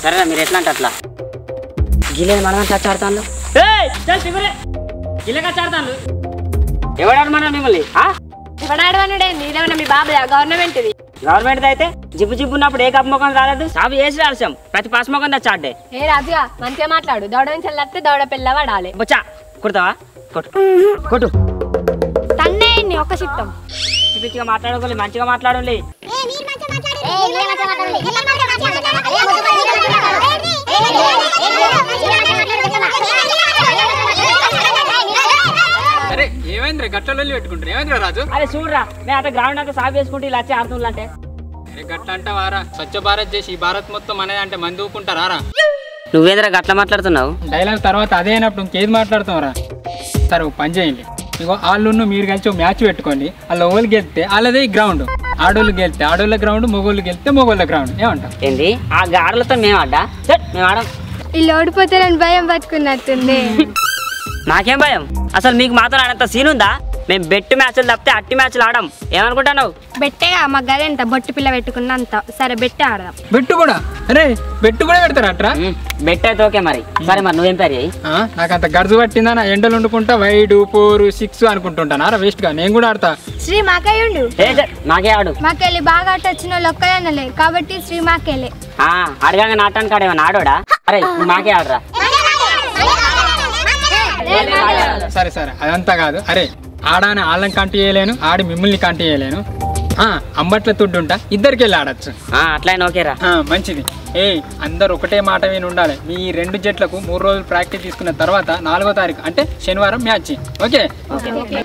సరేనా మీరు ఎట్లా అంటే అట్లా గిలేదు మనం టచ్ ఆడతాను గిల్లగా ఆడతాను ఎవడాడు మనం మిమ్మల్ని ఎవడాడవనుడే నీదేమన్నా మీ బాబు గవర్నమెంట్ ఇది గవర్నమెంట్ అయితే జిబ్బు జిబ్బు ఉన్నప్పుడు ఏ కప్పు ముఖం రాలేదు సాబు వేసి రాల్సాం ప్రతి పాస్ ముఖం తెచ్చి ఆడే ఏ రాజుగా మంచిగా మాట్లాడు దౌడ నుంచి వెళ్ళితే దౌడ పిల్ల వాడాలి బొచ్చా కుడతావా కొట్టు కొట్టు తన్నే ఒక చిత్తం పిచ్చి పిచ్చిగా మాట్లాడుకోలే మంచిగా మాట్లాడాలి అరే ఏమైందిరా గట్లలో పెట్టుకుంటారు ఏమైందిరా రాజు అరే చూడరా మేము అట్లా గ్రౌండ్ అంతా సాగు వేసుకుంటే ఇలా వచ్చి ఆడుతుంటే అరే గట్ల అంటావారా స్వచ్ఛ భారత్ చేసి ఈ భారత్ మొత్తం అనేది అంటే మంది ఊకుంటారా నువ్వేంద్రా గట్ల మాట్లాడుతున్నావు డైలాగ్ తర్వాత అదే అయినప్పుడు ఇంకేది మాట్లాడుతావురా సరే ఒక పని చేయండి ఇగో వాళ్ళు మీరు కలిసి ఒక మ్యాచ్ పెట్టుకోండి వాళ్ళ ఓళ్ళు గెలిస్తే వాళ్ళదే గ్రౌండ్ ఆడోళ్ళు గెలిస్తే ఆడోళ్ళ గ్రౌండ్ మొగోళ్ళు గెలిస్తే మొగోళ్ళ గ్రౌండ్ ఏమంటారు ఏంది ఆ గాడులతో మేము ఆడ్డా చెట్ మేము ఆడం వీళ్ళు ఓడిపోతారని భయం పట్టుకున్నట్టుంది నాకేం భయం అసలు మీకు మాత్రం ఆడంత సీన్ ఉందా మేము బెట్ మ్యాచ్లు తప్పితే అట్టి మ్యాచ్లు ఆడం ఏమనుకుంటున్నావు బెట్టేగా మా గదెంత బొట్టు పిల్ల పెట్టుకున్నంత సరే బెట్టే ఆడదాం బెట్టు కూడా అరే బెట్టు కూడా పెడతారా అట్రా బెట్ అయితే ఓకే మరి సరే మరి నువ్వేం పేరు చేయి ఆ, నాకు అంత గర్జు పట్టిందా నా ఎండలు వండుకుంటా వైడ్ ఫోర్ సిక్స్ అనుకుంటుంటాను రా వేస్ట్గా నేను కూడా ఆడతా శ్రీ మాకయ్యుండు ఏ చెట్, నాకే ఆడు మాకెళ్ళి బాగా ఆట వచ్చిన వాళ్ళు ఒక్కదనలే కాబట్టి శ్రీ మాకెళ్ళి ఆ, అడగాక నాటానికి ఆడేమన్నా ఆడోడా అరే నువ్వు మాకే ఆడరా సరే సరే అదంతా కాదు అరే ఆడాని వాళ్ళని కంటి చేయలేను ఆడి మిమ్మల్ని కంటి చేయలేను ఆ, అంబట్ల తుడ్డుంటా ఇద్దరికి వెళ్ళి ఆడచ్చు ఆ, అట్లయినా ఓకేరా ఆ, మంచిది ఏ అందరు ఒకటే మాట విని ఉండాలి మీ ఈ రెండు జట్లకు మూడు రోజులు ప్రాక్టీస్ తీసుకున్న తర్వాత నాలుగో తారీఖు అంటే శనివారం మ్యాచ్ ఓకే ఓకే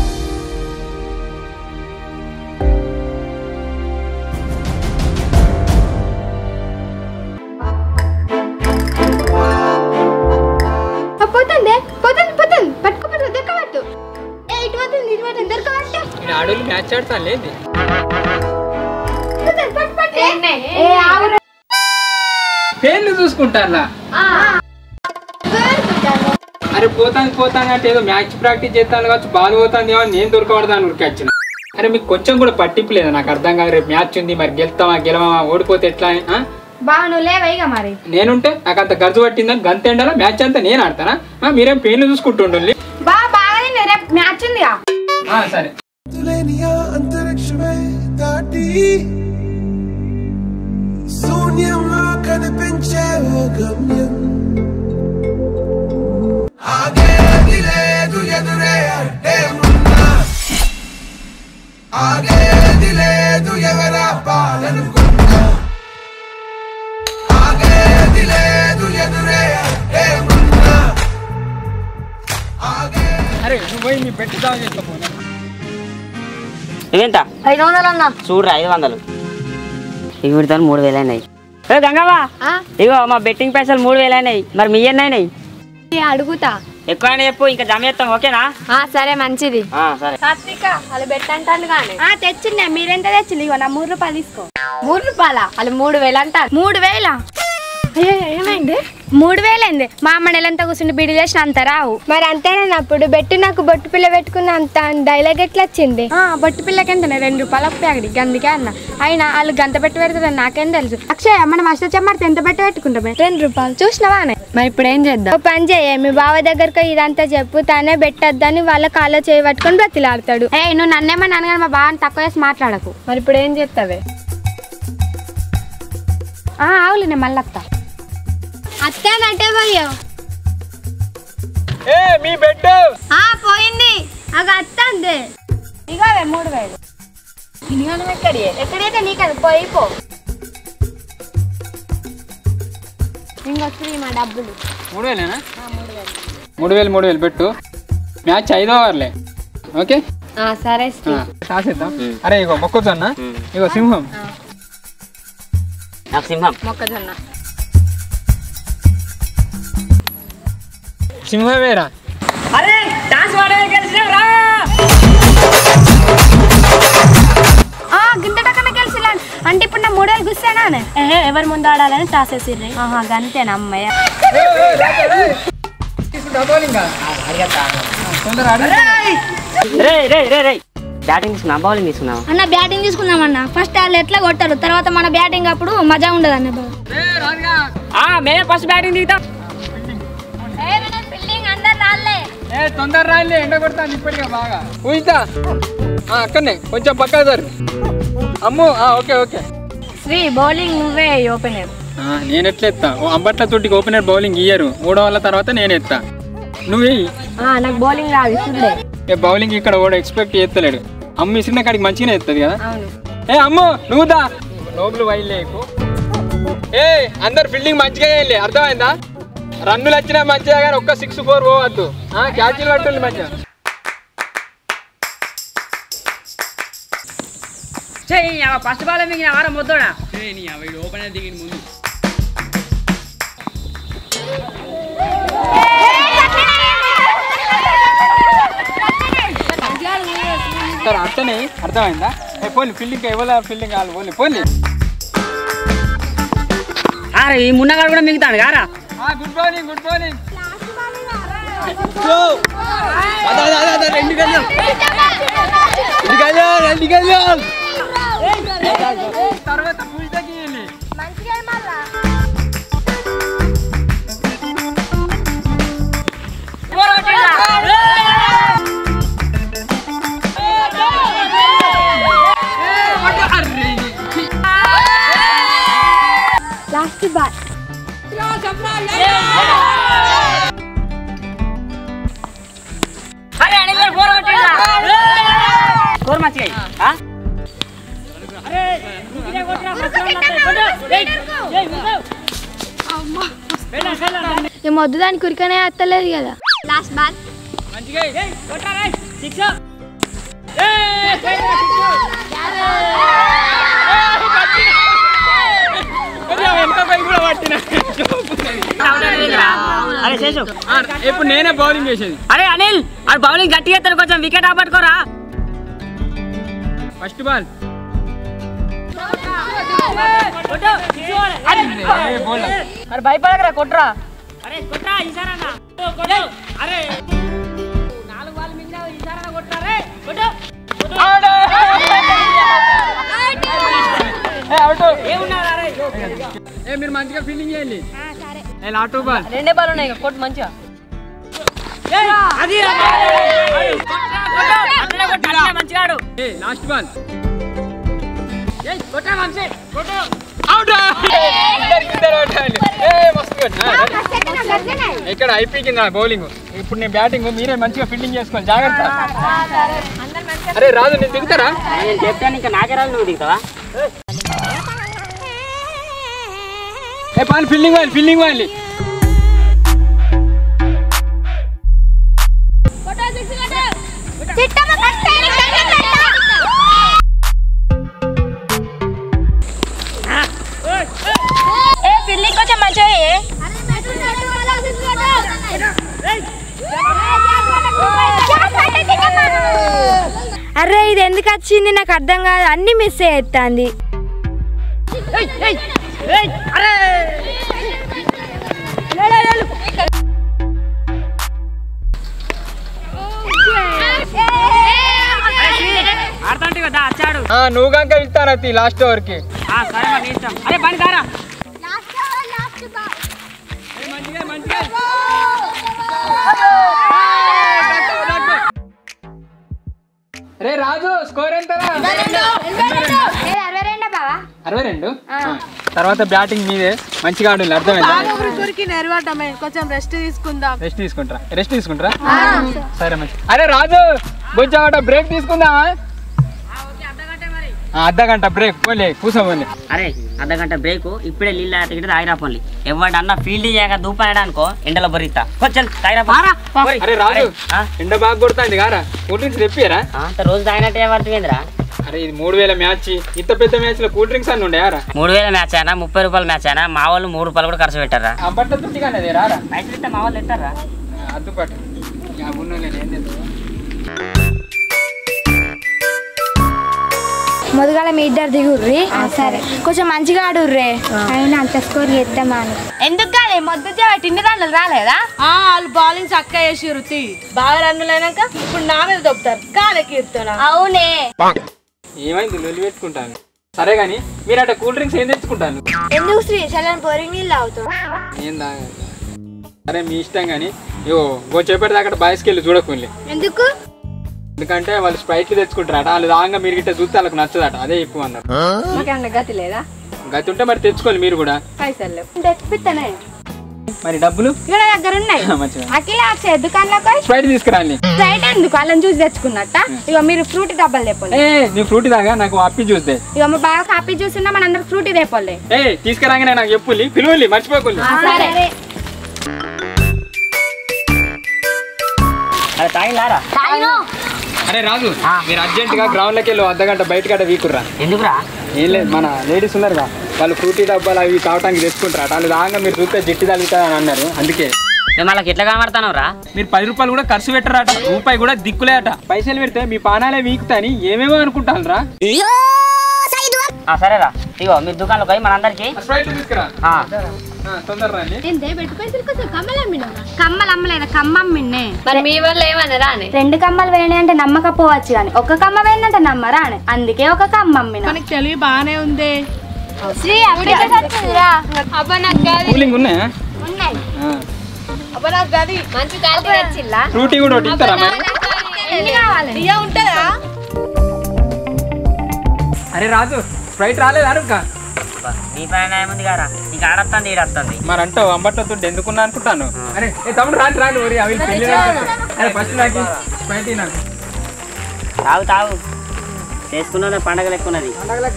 పోతుంది పోతుంది పోతుంది పట్టుకోపట్టు దొరకబట్టు ఏ ఇటు పోతుంది ఇటు పోతుంది దొరకబట్టు ఇక్కడ ఆడోళ్ళు మ్యాచ్ ఆడతాను లేదు పేర్లు చూసుకుంటారా అరే పోతాను పోతాను అంటే ఏదో మ్యాచ్ ప్రాక్టీస్ చేస్తాను కావచ్చు బాల్ పోతాను ఏమో నేను దొరకబడతాను ఉరికి వచ్చిన అరే మీకు కొంచెం కూడా పట్టింపు లేదా నాకు అర్థం కాదు రేపు మ్యాచ్ ఉంది మరి గెలుతామా గెలవమా ఓడిపోతే ఎట్లా అని, ఆ? బాగా నువ్వు లేవైగా మరి నేనుంటే నాకు అంత గర్జు పట్టిందని గంత ఎండాలా మ్యాచ్ అంతా నేను ఆడతానా ఆ, మీరేం పేర్లు చూసుకుంటుండండి బా బాగా రేపు మ్యాచ్ ఉందిగా ఆ, సరే తులేనియా అంతరిక్షమే దాటి శూన్యంలో కనిపించే ఓ గమ్యం ఆగేది లేదు ఎదురే అడ్డే ఉన్నా ఆగేది లేదు ఎవరా పాలనుకున్నా ఆగేది లేదు ఎదురే అడ్డే ఉన్నా ఆగే అరే నువ్వు పోయి నీ పెట్టి దావ చేసుకోపోనా ఇవెంత ఐదు వందలు అన్నా చూడరా ఐదు వందలు ఇవి విడతా మూడు వేలు అయినాయి ఏ గంగవ్వ ఇగో మా బెట్టింగ్ పైసలు మూడు వేలు అయినాయి మరి మీ ఎన్ని అయినాయి అడుగుతా ఎక్కువ చెప్పు ఇంకా జమ చేస్తాం ఓకేనా ఆ సరే మంచిది ఆ, సరే సాత్విక వాళ్ళు పెట్టంటాను కానీ తెచ్చిండే మీరెంత తెచ్చింది ఇగో నా మూడు రూపాయలు తీసుకో మూడు రూపాయల వాళ్ళు మూడు వేలు అంటారు మూడు వేల ఏమైంది మూడు వేలైంది మా అమ్మ నెలంతా కూర్చుని బిడి చేసిన అంత రావు మరి అంతేనప్పుడు బెట్టు నాకు బొట్టు పిల్ల పెట్టుకున్న అంత డైలాగ్ ఎట్లా వచ్చింది బొట్టు పిల్లకి ఎంత రెండు రూపాయలు ప్యాకెట్ గందుకే అన్న అయినా వాళ్ళు గంత పెట్టి పెడతారని నాకేం తెలుసు అక్షయ్ మనం అష్ట చెమ్మారితే ఎంత పెట్టి పెట్టుకుంటామే రెండు రూపాయలు చూసినావా మరి ఇప్పుడు ఏం చేద్దాం ఓ పని చేయ మీ బావ దగ్గరకు ఇదంతా చెప్పు తానే పెట్టొద్దని వాళ్ళ కాళ్ళ చేయి పట్టుకొని బ్రతిలాడతాడు ఏ నువ్వు నన్నేమని అనగానే మా బావని తక్కువ చేసి మాట్లాడకు మరి ఇప్పుడు ఏం చేస్తావే ఆవులు నేను మళ్ళీ అత్త అత్తానంటే పోయో ఏ మీ బెడ్ పోయింది అది అత్త అంతే ఇక మూడు వేలు ఎక్కడి ఎక్కడైతే నీకు అది పోయి పో ఇంకొచ్చి మా డబ్బులు మూడు వేలేనా మూడు వేలు మూడు వేలు పెట్టు మ్యాచ్ ఐదో ఓవర్లే ఓకే సరే ఆ, రాసేద్దాం అరే ఇగో మొక్కజొన్న ఇగో సింహం నాకు సింహం మొక్కజొన్న సింహమేరా అరే డాన్స్ వాడే గెలిచినారా గింత టక్కన కలిసి అంటే ఇప్పుడు నా మూడేళ్ళు గుస్తానా ఎవరు ముందు ఆడాలని టాస్ వేసిర్రు ఆహా గంతేనా అమ్మయ్య తొందర ఆడు. రే రే రే రే బ్యాటింగ్ తీసుకున్నావా బౌలింగ్ తీసుకున్నావా అన్న బ్యాటింగ్ తీసుకుందామన్న ఫస్ట్ వాళ్ళు ఎట్లా కొట్టారు తర్వాత మన బ్యాటింగ్ అప్పుడు మజా ఉండదు అన్న బాబు ఆ, మేమే ఫస్ట్ బ్యాటింగ్ దిగుతాం ఏ తొందర రాయలే ఎండ కొడతాను ఇప్పటికే బాగా ఊహితా అక్కడనే కొంచెం పక్కా సార్ అమ్ము ఆ, ఓకే ఓకే శ్రీ బౌలింగ్ నువ్వే ఓపెనర్ ఆ, నేను ఎట్లా ఎత్తా ఓ అంబట్ల తోటికి ఓపెనర్ బౌలింగ్ ఇయ్యరు మూడో వాళ్ళ తర్వాత నేను ఎత్తా నువ్వు నాకు బౌలింగ్ రాదు ఇస్తుండే ఏ బౌలింగ్ ఇక్కడ కూడా ఎక్స్పెక్ట్ చేస్తలేడు అమ్మ ఇసిన కాడికి మంచిగానే ఎత్తది కదా అవును ఏ అమ్ము నువ్వు దా లోపల వైలేకు ఏ అందరు ఫీల్డింగ్ మంచిగా వేయాలి అర్థమైందా రన్నులు వచ్చినా మంచిగా కానీ ఒక్క సిక్స్ ఫోర్ పోవద్దు క్యాచ్లు పట్టుంది మంచిగా ఫస్ట్ బాల్ మీకు వారం ముద్దోడా ఓపెనర్ దిగి ముందు సరే అర్థనే అర్థమైందా ఏ పోలీ ఫీల్డింగ్ ఎవరు ఫీల్డింగ్ కావాలి పోలీ పోలీ అరే ఈ మున్నగాడు కూడా మిగతాడు కారా గుడ్ బౌలింగ్ గుడ్ బౌలింగ్ తర్వాత పుల్ తగ్గియాలి లాస్ట్ బాల్ అరే అనిల్ గారు ఫోర్ కొట్టిండ్రా స్కోర్ మంచిగా అయ్యి. ఆ? ఈ మొద్దు దానికి కురికనే అత్తలేదు కదా లాస్ట్ బాల్ మంచిగా వెనక పై కూడా పట్టిన అరే శేషు ఇప్పుడు నేనే బౌలింగ్ చేసేది అరే అనిల్ అది బౌలింగ్ గట్టిగా ఎత్తాడు కొంచెం వికెట్ ఆపట్టుకోరా ఫస్ట్ బాల్ అరే భయపడకరా కొట్రా అరే కొట్రా ఈసారన్నా అరే నాలుగు బాల్ మిగిలిన ఈసారన్నా కొట్రా రే కొట్టు ఏమున్నారా రే ఏ మీరు మంచిగా ఫీల్డింగ్ చేయండి ఏ లాటూ బాల్ రెండే బాల్ ఉన్నాయి కొట్టు మంచిగా అది మంచిగా ఆడు ఏ లాస్ట్ బాల్ కొట్టా మంచి కొట్టు అవుట్ ఏ మస్తు కొట్టినా. ఇక్కడ అయిపోయింది బౌలింగ్ ఇప్పుడు నేను బ్యాటింగ్ మీరే మంచిగా ఫీల్డింగ్ చేసుకోవాలి జాగ్రత్త అరే రాజు నేను దిగుతారా నేను చెప్తాను ఇంకా నాకే రాదు నువ్వు దిగుతావా ఏ పాలు ఫీల్డింగ్ వాళ్ళు ఫీల్డింగ్ వాళ్ళు ఏ ఫీల్డింగ్ కొంచెం మంచిగా అరే ఇది ఎందుకు వచ్చింది నాకు అర్థం కాదు అన్ని మిస్ అయ్యేస్తుంది ఆడతాంటే కదా వచ్చాడు నువ్వు కనుక వెళ్తాను అతి లాస్ట్ ఓవర్కి ఆ, సరే మరి నీ ఇష్టం అరే బండి దారా రే రాజు స్కోర్ ఎంత అరవై రెండా బావా అరవై రెండు తర్వాత బ్యాటింగ్ మీదే మంచిగా ఆడు అర్థమైందా ముగ్గురికి నెరవటమే కొంచెం రెస్ట్ తీసుకుందాం రెస్ట్ తీసుకుంటారా రెస్ట్ తీసుకుంటారా సరే మంచి అరే రాజు బుజ్జాగట బ్రేక్ తీసుకుందామా ఆ, అర్ధ గంట బ్రేక్ పోలే కూర్చోపోలే అరే అర్ధ గంట బ్రేక్ ఇప్పుడే నీళ్ళ టికెట్ తాగిరా పోన్లి ఎవడన్నా ఫీల్డింగ్ చేయక దూపాడా అనుకో ఎండలో బొరితా కొంచెం తాగిరా పో. పోరి. అరే రాజు ఆ? ఎండ బాగా కొడుతుంది కారా కూల్ డ్రింక్స్ తెప్పియరా ఆ, అంత రోజు తాగినట్టే పడుతుందిరా అరే ఇది మూడు వేల మ్యాచ్ ఇంత పెద్ద మ్యాచ్ లో కూల్ డ్రింక్స్ అన్ని ఉండేయారా మూడు వేల మ్యాచ్ అయినా ముప్పై రూపాయల మ్యాచ్ అయినా మా వాళ్ళు మూడు రూపాయలు కూడా ఖర్చు పెట్టారా ఆ బట్ట తుట్టిగానే అది రారా పైసలు ఇస్తే మా వాళ్ళు ఎత్తారా అద్దుపాటు ఉన్నోళ్ళని ఏం తెలుసు మొదగాల మీ ఇద్దరు దిగుర్రి సరే కొంచెం మంచిగా ఆడుర్రే అయినా అంత స్కోర్ చేద్దామా అని ఎందుకు కాలే మొద్దు తిండి దాంట్లో రాలేదా ఆ, వాళ్ళు బౌలింగ్ చక్క వేసి రుతి బాగా రన్నులు అయినాక ఇప్పుడు నా మీద దొప్పుతారు కాలే కీర్తన అవునే ఏమైంది లొల్లి పెట్టుకుంటాను సరే కానీ మీరు అట్లా కూల్ డ్రింక్స్ ఏం తెచ్చుకుంటాను ఎందుకు శ్రీ చల్లని బోరింగ్ నీళ్ళు అవుతావు ఏం తాగాలి? సరే మీ ఇష్టం కానీ ఇగో గో చెప్పేటి దాకా బాయ్స్కి వెళ్ళి చూడకుండా ఎందుకు ఎందుకంటే వాళ్ళు స్ప్రైట్లు తెచ్చుకుంటారట వాళ్ళు దాంగా మీరు గిట్ట చూస్తే వాళ్ళకి నచ్చదట అదే ఎక్కువ అన్నారు మాకేమన్నా గతి లేదా గతి ఉంటే మరి తెచ్చుకోవాలి మీరు కూడా పైసలు లేవు తెచ్చిపిస్తానే మరి డబ్బులు ఇక్కడ దగ్గర ఉన్నాయి మంచిగా అఖిల అక్షయ్ దుకాణంలోకి స్ప్రైట్ తీసుకురాలి స్ట్రైట్ ఎందుకు వాళ్ళని చూసి తెచ్చుకున్నట్ట ఇక మీరు ఫ్రూట్ డబ్బాలు తెప్పలే ఏ నీ ఫ్రూట్ దాగా నాకు అప్పి చూస్తే ఇక మా బాగా కాపీ చూసినా మనందరం ఫ్రూట్ తెప్పలే ఏ తీసుకురాగానే నాకు చెప్పులి పిలువలి మర్చిపోకులి సరే అరే తాగిలారా అరే రాజు మీరు అర్జెంట్ గా గ్రౌండ్ లోకి వెళ్ళి అర్ధ గంట బయట గంట వీకుర్రా ఎందుకురా ఏం లేదు మన లేడీస్ ఉన్నారుగా వాళ్ళు ఫ్రూటీ డబ్బాలు అవి తాగటానికి తెచ్చుకుంటారు వాళ్ళు దాగా మీరు చూస్తే జిట్టి తగులుతా అని అన్నారు అందుకే వాళ్ళకి ఎట్లా కనబడతాను రా మీరు పది రూపాయలు కూడా ఖర్చు పెట్టరాట రూపాయి కూడా దిక్కులే అట పైసలు పెడితే మీ పానాలే వీకుతాని ఏమేమో అనుకుంటాను రా సరేరా ఇగో మీ దుకాణంలో పోయి మనందరికి స్ప్రైట్ తీసుకురా ఆ, తొందర రండి కమ్మలు అమ్మలేదా కమ్మ అమ్మిన్నే మరి మీ వల్ల ఏమన్నారా అని రెండు కమ్మలు వేయని అంటే నమ్మకపోవచ్చు కానీ ఒక కమ్మ వేయనంటే నమ్మరా అని అందుకే ఒక కమ్మ అమ్మిన మనకి తెలివి బాగానే ఉంది శ్రీ అప్పుడే అబ్బా నాకు కాదు కూలింగ్ ఉన్నాయా ఉన్నాయి అబ్బా నాకు గది మంచి క్వాలిటీ తెచ్చిల్లా ఫ్రూటీ కూడా ఒకటి ఇస్తారా మరి ఎన్ని కావాలి ఇయ్య ఉంటుందా అరే రాజు స్ప్రైట్ రాలేదు అరుక అబ్బా, నీ పైన ఏముంది కారా నీకు ఆడొస్తుంది ఈడొస్తుంది మరి అంటావు అంబట్లో ఎందుకున్నా అనుకుంటాను అరే ఏ తమ్ముడు రాండి రాండి ఊరి అవి పెళ్లి అరే ఫస్ట్ నాకు స్ప్రైట్ నాకు తాగు తాగు చేసుకున్నది పండగ లెక్కున్నది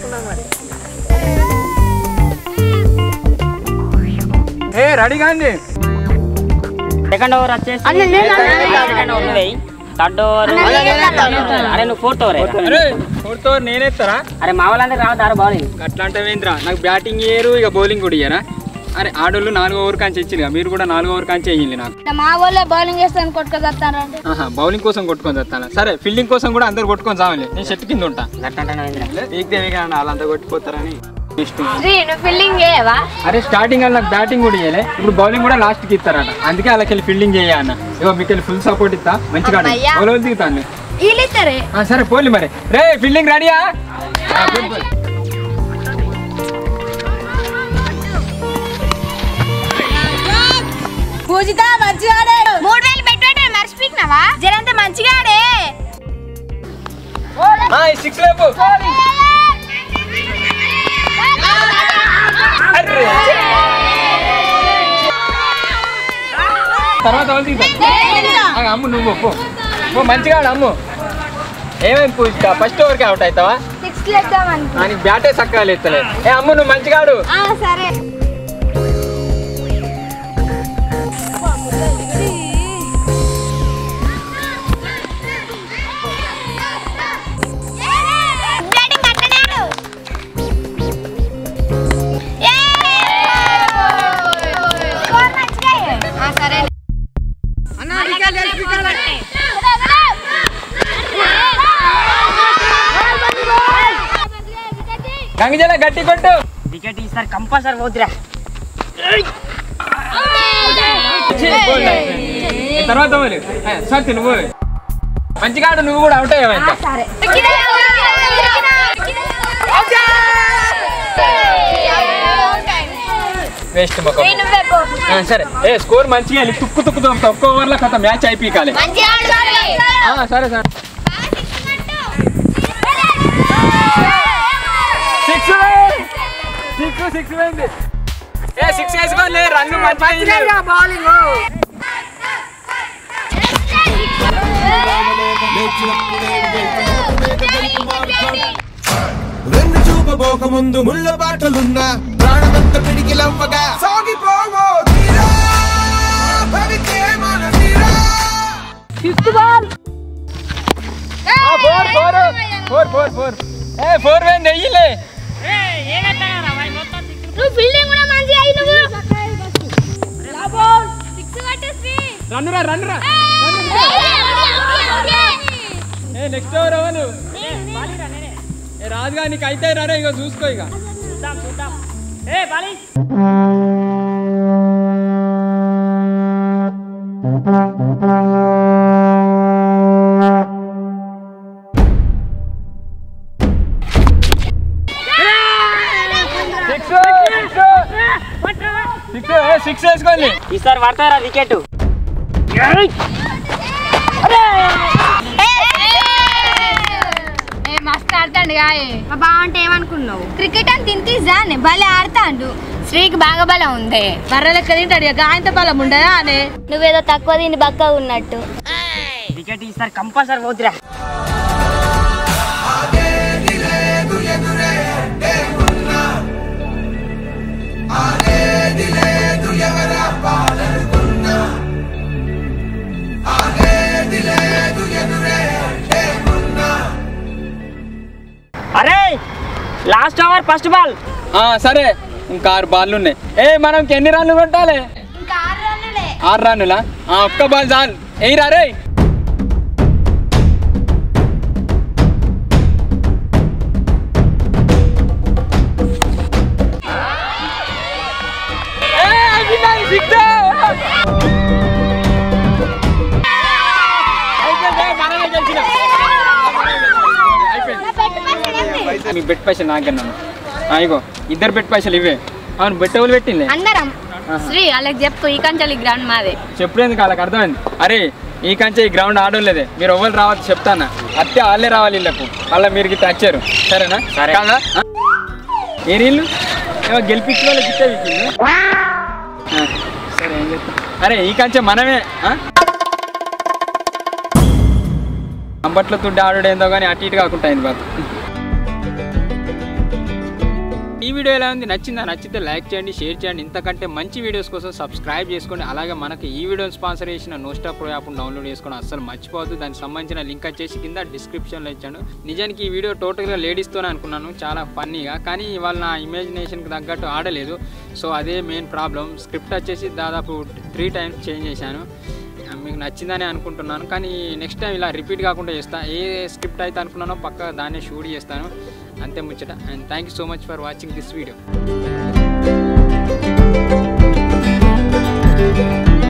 ఏ రెడీగా అండి సెకండ్ ఓవర్ వచ్చేసి సెకండ్ ఓవర్ నువ్వు వెయ్యి థర్డ్ ఓవర్ అరే నువ్వు ఫోర్త్ ఓవర్ అరే ఫోర్త్ ఓవర్ నేనేస్తారా అరే మా వాళ్ళందరూ రావద్దారు బౌలింగ్ అట్లా అంటే ఏంద్రా నాకు బ్యాటింగ్ ఇయ్యరు ఇక బౌలింగ్ కూడా ఇయ్యరా అరే ఆడోళ్ళు నాలుగో ఓవర్ కాంచి ఇచ్చింది మీరు కూడా నాలుగో ఓవర్ కాంచి వేయండి నాకు మా వాళ్ళే బౌలింగ్ చేస్తాను కొట్టుకొస్తారంటే ఆహా బౌలింగ్ కోసం కొట్టుకొని చేస్తాను సరే ఫీల్డింగ్ కోసం కూడా అందరు కొట్టుకొని చావాలి నేను చెట్టు కింద ఉంటా గట్టంటే వీక్ దేవిగా వాళ్ళంతా కొట్టిపోతారని ఇష్టం శ్రీ నువ్వు ఫిల్లింగ్ చేయవా అరే స్టార్టింగ్ అలా నాకు బ్యాటింగ్ కూడా ఇయ్యలే ఇప్పుడు బౌలింగ్ కూడా లాస్ట్ కి ఇస్తారట అందుకే వాళ్ళకి వెళ్ళి ఫీల్డింగ్ చేయ అన్న ఇగో మీకు వెళ్ళి ఫుల్ సపోర్ట్ ఇస్తా మంచిగా ఆడు. బౌలర్ దిగుతాను వీళ్ళిద్దరే ఆ, సరే పోలీ మరి రే ఫీల్డింగ్ రెడీయా ఆ, పోనీ, పోనీ. పూజిత మంచిగా ఆడాడు మూడు వేలు పెట్టి మర్చిపోయినావా జరంత మంచిగా ఆడే ఆ, ఈ సిక్స్ లేపు అర్రే. తర్వాత వాళ్ళు దిగుతారు ఆ, అమ్ము నువ్వు పో పో మంచిగా ఆడు అమ్ము ఏమైంది పూజిత ఫస్ట్ ఓవర్కి అవుట్ అవుతావా సిక్స్ లేద్దామని అని బ్యాటే చక్కగా లేస్తలే ఏ అమ్ము నువ్వు మంచిగా ఆడు సరే సరే గంగజల గట్టి కొట్టు వికెట్ ఈసారి కంపల్సరీ పోతురా ఛీ, పోలే. ఏ, తర్వాత మరి సత్తి నువ్వు మంచిగా ఆడు నువ్వు కూడా అవుట్ అయ్యావు ఇంకా సరే వేస్ట్ మొక్క ఆ, సరే ఏ స్కోర్ మంచిగా వెళ్ళి తుక్కు తుక్కు తుక్కు ఒక్క ఓవర్లో కొంత మ్యాచ్ అయిపోయి సరే సరే సిక్స్ సిక్స్ సిక్స్ పోయింది ఏ సిక్స్ వేసుకోలే రన్ మంచిగా బౌలింగ్ రెండు చూపబోక ముందు ముళ్ళ బాటలున్నా ప్రాణమంత పిడికిలవ్వగా సాగిపోవో తీరా భవితే మన తీరా four four four four four ఏ ఫోర్ పోయింది వెయ్యిలే నువ్వు ఫీల్డింగ్ కూడా మంచిగా అయ్యి నువ్వు రన్నురా రన్నురా ఏ నెక్స్ట్ ఓవర్ ఎవరు ఏ రాజుగా నీకు అయితే రే ఇక చూసుకో ఇక చూద్దాం చూద్దాం ఏ బాలి సిక్స్ సిక్స్ సిక్స్ వేసుకోండి ఈసారి పడతారా వికెట్ ఏ మస్తు ఆడతాడు గాయే మా బాగుంటే ఏమనుకున్నావు క్రికెట్ అని తింటిజానే భలే ఆడతాండు శ్రీకి బాగా బలం ఉంది బర్రె లెక్క తింటాడు ఇక గాయంత బలం ఉండదా అనే నువ్వేదో తక్కువ తిని బక్కగా ఉన్నట్టు వికెట్ ఈసారి కంపల్సరీ పోతురా ఆగేది లేదు ఎదురే ఏమున్నా ఆగేది లేదు ఎవరా పాలనుకున్నా ఆగేది లేదు ఎదురే ఏమున్నా అరే లాస్ట్ ఓవర్ ఫస్ట్ బాల్ ఆ, సరే ఇంకా ఆరు బాళ్ళు ఉన్నాయి ఏ మనం ఎన్ని రన్లు కొట్టాలి ఇంకా ఆరు రన్నులే ఆరు రన్నులా ఆ, ఒక్క బాల్ చాలు ఎయిరా రే మీ బెట్ పైసలు నాకన్నా ఇగో ఇద్దరు బెట్ పైసలు ఇవే అవును బెట్ ఎవరు పెట్టింది అందరం శ్రీ వాళ్ళకి చెప్పు ఈ కంచెలు గ్రౌండ్ మాదే చెప్పలేదు వాళ్ళకి అర్థమైంది అరే ఈ కంచె ఈ గ్రౌండ్ ఆడలేదే మీరు ఎవరు రావచ్చు చెప్తానా అత్తే వాళ్ళే రావాలి వీళ్ళకు వాళ్ళ మీరు గిట్ట వచ్చారు సరేనా సరే. కాదా ఆ? ఏ నీళ్ళు ఏమో గెలిపించిన వాళ్ళకి ఇట్టే వీళ్ళు సరే ఏం చెప్తా అరే ఈ కంచె మనమే ఆ? అంబట్లో తుడ్డి ఆడు ఏందో కానీ అటు ఇటు కాకుండా అయింది బాబు ఈ వీడియో ఎలా ఉంది నచ్చిందా నచ్చితే లైక్ చేయండి షేర్ చేయండి ఇంతకంటే మంచి వీడియోస్ కోసం సబ్స్క్రైబ్ చేసుకోండి అలాగే మనకి ఈ వీడియోని స్పాన్సర్ చేసిన నోస్టా ప్రో యాప్ డౌన్లోడ్ చేసుకొని అస్సలు మర్చిపోవద్దు దానికి సంబంధించిన లింక్ వచ్చేసి కింద డిస్క్రిప్షన్లో ఇచ్చాను నిజానికి ఈ వీడియో టోటల్గా లేడీస్తోనే అనుకున్నాను చాలా ఫన్నీగా కానీ ఇవాళ నా ఇమాజినేషన్కి తగ్గట్టు ఆడలేదు సో అదే మెయిన్ ప్రాబ్లం స్క్రిప్ట్ వచ్చేసి దాదాపు త్రీ టైమ్స్ చేంజ్ చేశాను మీకు నచ్చిందని అనుకుంటున్నాను కానీ నెక్స్ట్ టైం ఇలా రిపీట్ కాకుండా చేస్తాను ఏ స్క్రిప్ట్ అయితే అనుకున్నానో పక్క దాన్ని షూట్ చేస్తాను అంతే ముచ్చట and thank you so much for watching this video